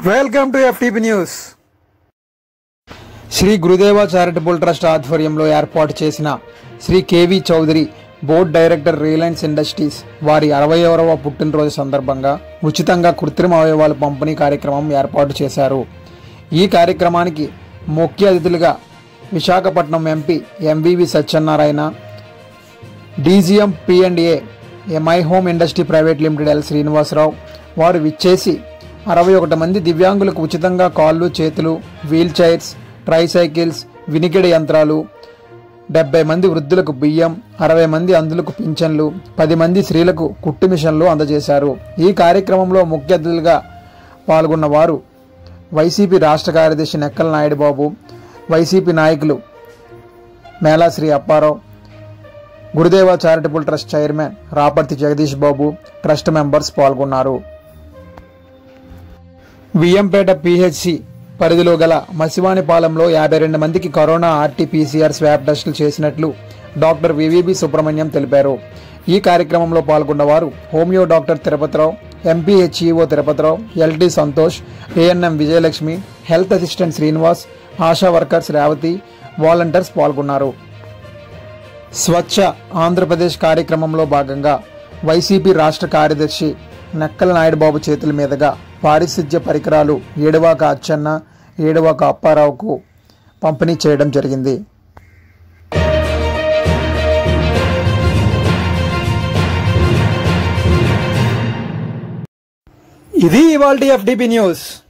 welcome to FTP news Sri Gurudeva charitable trust ఆధ్వర్యంలో ఏర్పాటు చేసిన Sri KV Chowdary board director Reliance Industries వారి అరవైవరవ పుట్టినరోజు సందర్భంగా ఉచితంగా కృత్రిమ అవయవాల పంపిణీ కార్యక్రమం ఏర్పాటు చేశారు ఈ కార్యక్రమానికి ముఖ్య అతిథులుగా Visakhapatnam MP MVV Satyanarayana DGM P and A My Home Industry Private Limited L Srinivasa Rao వారు విచ్చేసి అరవై ఒకటి మంది దివ్యాంగులకు ఉచితంగా కాళ్ళు చేతులు వీల్ చైర్స్ ట్రైసైకిల్స్ వినికిడి యంత్రాలు డెబ్బై మంది వృద్ధులకు బియ్యం అరవై మంది అందులకు పింఛన్లు పది మంది స్త్రీలకు కుట్టు మిషన్లు అందజేశారు ఈ కార్యక్రమంలో ముఖ్య అతిథులుగా పాల్గొన్న వారు వైసీపీ రాష్ట్ర కార్యదర్శి నెక్కల నాయుడు బాబు వైసీపీ నాయకులు మేళాశ్రీ Apparao Gurudeva charitable trust chairman Raparthi Jagadish Babu trust members పాల్గొన్నారు విఎంపేట పిహెచ్సి పరిధిలో గల మసివానిపాలెంలో యాభై రెండు మందికి కరోనా ఆర్టీపీసీఆర్ స్వాబ్ టెస్టులు చేసినట్లు డాక్టర్ వివిబి సుబ్రహ్మణ్యం తెలిపారు ఈ కార్యక్రమంలో పాల్గొన్న వారు homeo doctor Tirupathi Rao MPHEO Tirupathi Rao LT Santosh ANM Vijayalakshmi health assistant Srinivas Asha workers Revathi volunteers పాల్గొన్నారు స్వచ్ఛ ఆంధ్రప్రదేశ్ కార్యక్రమంలో భాగంగా వైసీపీ రాష్ట్ర కార్యదర్శి నక్కల నాయుడు బాబు చేతుల మీదుగా పారిశుధ్య పరికరాలు ఏడువాక అచ్చన్న ఏడువాక అప్పారావుకు పంపిణీ చేయడం జరిగింది ఇది ఇవాల్టి ఎఫ్టీపీ న్యూస్